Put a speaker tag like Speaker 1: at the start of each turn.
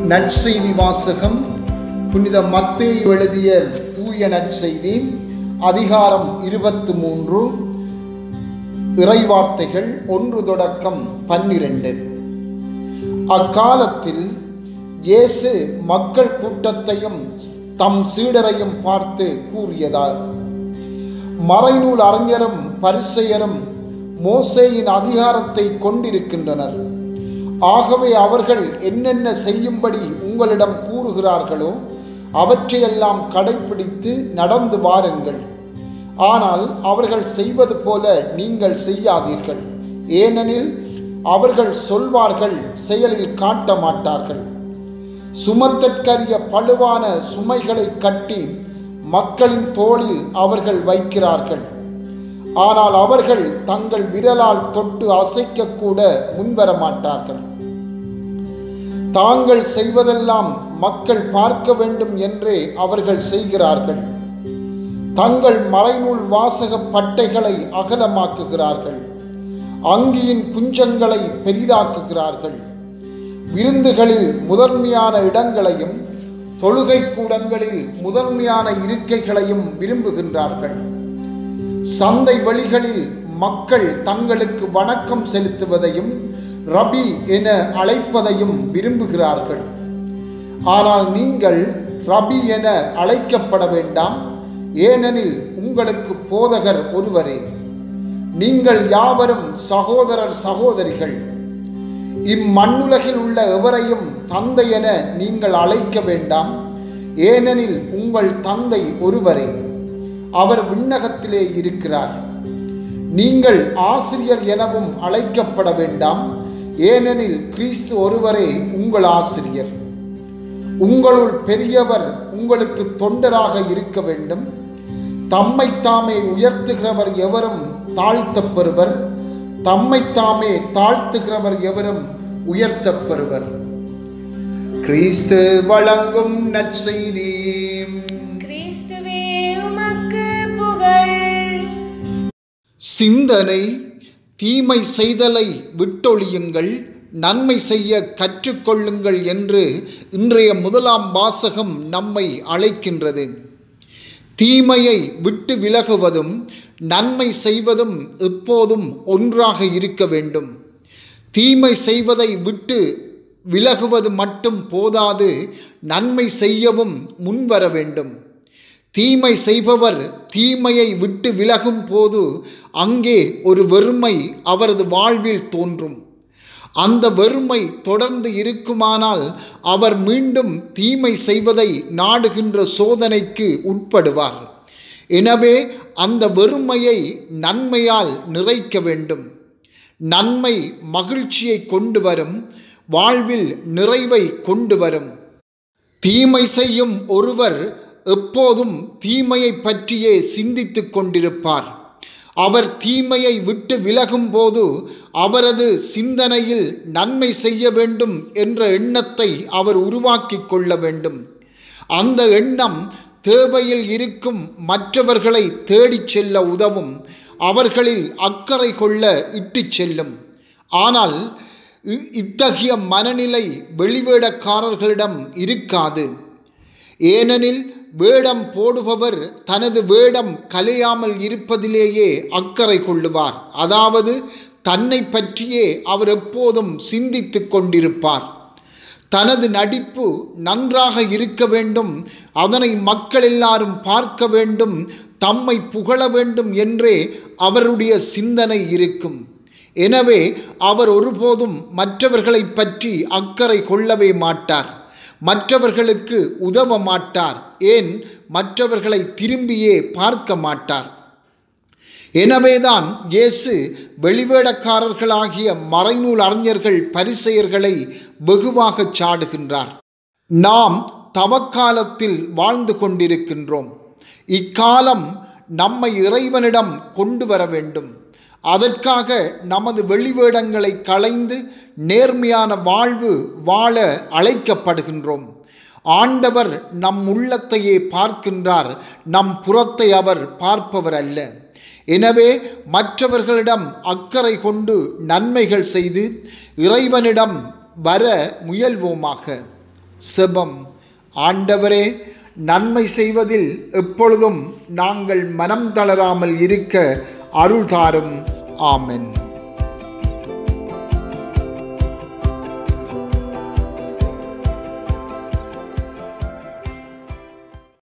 Speaker 1: நற்செய்தி வாசகம் புனித மத்தேயு எழுதிய தூய நற்செய்தி அதிகாரம் இருபத்து மூன்று இறைவார்த்தைகள் ஒன்று தொடக்கம் பன்னிரண்டு அக்காலத்தில் இயேசு மக்கள் கூட்டத்தையும் தம் சீடரையும் பார்த்து கூறியதால் மறைநூல் அறிஞரும் பரிசெயரும் மோசேயின் அதிகாரத்தை கொண்டிருக்கின்றனர் ஆகவே அவர்கள் என்னென்ன செய்யும்படி உங்களிடம் கூறுகிறார்களோ அவற்றையெல்லாம் கடைப்பிடித்து நடந்து வாருங்கள் ஆனால் அவர்கள் செய்வது போல நீங்கள் செய்யாதீர்கள் ஏனெனில் அவர்கள் சொல்வார்கள் செயலில் காட்ட மாட்டார்கள் சுமத்தற்கரிய பழுவான சுமைகளை கட்டி மக்களின் தோளில் அவர்கள் வைக்கிறார்கள் ஆனால் அவர்கள் தங்கள் விரலால் தொட்டு அசைக்கக்கூட முன்வர மாட்டார்கள் தாங்கள் செய்வதெல்லாம் மக்கள் பார்க்க வேண்டும் என்றே அவர்கள் செய்கிறார்கள் தங்கள் மறைநூல் வாசக பட்டைகளை அகலமாக்குகிறார்கள் அங்கியின் குஞ்சங்களை பெரிதாக்குகிறார்கள் விருந்துகளில் முதன்மையான இடங்களையும் தொழுகை கூடங்களில் முதன்மையான இருக்கைகளையும் விரும்புகின்றார்கள் சந்தை வழிகளில் மக்கள் தங்களுக்கு வணக்கம் செலுத்துவதையும் ரபி என அழைப்பதையும் விரும்புகிறார்கள் ஆனால் நீங்கள் ரபி என அழைக்கப்பட வேண்டாம் ஏனெனில் உங்களுக்கு போதகர் ஒருவரே நீங்கள் யாவரும் சகோதரர் சகோதரிகள் இம்மண்ணுலகில் உள்ள எவரையும் தந்தை என நீங்கள் அழைக்க வேண்டாம் ஏனெனில் உங்கள் தந்தை ஒருவரே அவர் விண்ணகத்திலே இருக்கிறார் நீங்கள் ஆசிரியர் எனவும் அழைக்கப்பட வேண்டாம் ஏனெனில் கிறிஸ்து ஒருவரே உங்கள் ஆசிரியர் உங்களுள் பெரியவர் உங்களுக்கு தொண்டராக இருக்க வேண்டும் தம்மை தாமே உயர்த்துகிறவர் எவரும் தாழ்த்தப் பெறுவர் தம்மை தாமே தாழ்த்துகிறவர் எவரும் உயர்த்தப் பெறுவர் கிறிஸ்து வழங்கும் நற்செய்தி
Speaker 2: கிறிஸ்துவே உமக்கு புகழ்
Speaker 1: சிந்தனை தீமை செய்தலை விட்டொழியுங்கள் நன்மை செய்ய கற்றுக்கொள்ளுங்கள் என்று இன்றைய முதலாம் வாசகம் நம்மை அழைக்கின்றது தீமையை விட்டு விலகுவதும் நன்மை செய்வதும் எப்போதும் ஒன்றாக இருக்க வேண்டும் தீமை செய்வதை விட்டு விலகுவது மட்டும் போதாது நன்மை செய்யவும் முன்வர வேண்டும் தீமை செய்பவர் தீமையை விட்டு விலகும் போது அங்கே ஒரு வெறுமை அவரது வாழ்வில் தோன்றும் அந்த வெறுமை தொடர்ந்து இருக்குமானால் அவர் மீண்டும் தீமை செய்வதை நாடுகின்ற சோதனைக்கு உட்படுவார் எனவே அந்த வெறுமையை நன்மையால் நிறைக்க வேண்டும் நன்மை மகிழ்ச்சியை கொண்டு வரும் வாழ்வில் நிறைவை கொண்டு வரும் தீமை செய்யும் ஒருவர் எப்போதும் தீமையை பற்றியே சிந்தித்து கொண்டிருப்பார் அவர் தீமையை விட்டு விலகும் போது அவரது சிந்தனையில் நன்மை செய்ய வேண்டும் என்ற எண்ணத்தை அவர் உருவாக்கி கொள்ள வேண்டும் அந்த எண்ணம் தேவையில் இருக்கும் மற்றவர்களை தேடிச் செல்ல உதவும் அவர்களில் அக்கறை கொள்ள இட்டுச் செல்லும் ஆனால் இத்தகைய மனநிலை வெளிவேடக்காரர்களிடம் இருக்காது ஏனெனில் வேடம் போடுபவர் தனது வேடம் கலையாமல் இருப்பதிலேயே அக்கறை கொள்ளுவார் அதாவது தன்னை பற்றியே அவர் எப்போதும் சிந்தித்து கொண்டிருப்பார் தனது நடிப்பு நன்றாக இருக்க வேண்டும் அதனை மக்கள் எல்லாரும் பார்க்க வேண்டும் தம்மை புகழ வேண்டும் என்றே அவருடைய சிந்தனை இருக்கும் எனவே அவர் ஒருபோதும் மற்றவர்களை பற்றி அக்கறை கொள்ளவே மாட்டார் மற்றவர்களுக்கு உதவ மாட்டார் ஏன் மற்றவர்களை திரும்பியே பார்க்க மாட்டார் எனவேதான் இயேசு வெளிவேடக்காரர்களாகிய மறைநூல் அறிஞர்கள் பரிசெயர்களை வெகுவாக சாடுகின்றார் நாம் தவக்காலத்தில் வாழ்ந்து கொண்டிருக்கின்றோம் இக்காலம் நம்மை இறைவனிடம் கொண்டு வர வேண்டும் அதற்காக நமது வெளிவேடங்களை களைந்து நேர்மையான வாழ்வு வாழ அழைக்கப்படுகின்றோம் ஆண்டவர் நம் உள்ளத்தையே பார்க்கின்றார் நம் புறத்தை அவர் பார்ப்பவர் அல்ல எனவே மற்றவர்களிடம் அக்கறை கொண்டு நன்மைகள் செய்து இறைவனிடம் வர முயல்வோமாக செபம் ஆண்டவரே நன்மை செய்வதில் எப்பொழுதும் நாங்கள் மனம் தளராமல் இருக்க அருள் தாரும் ஆமென்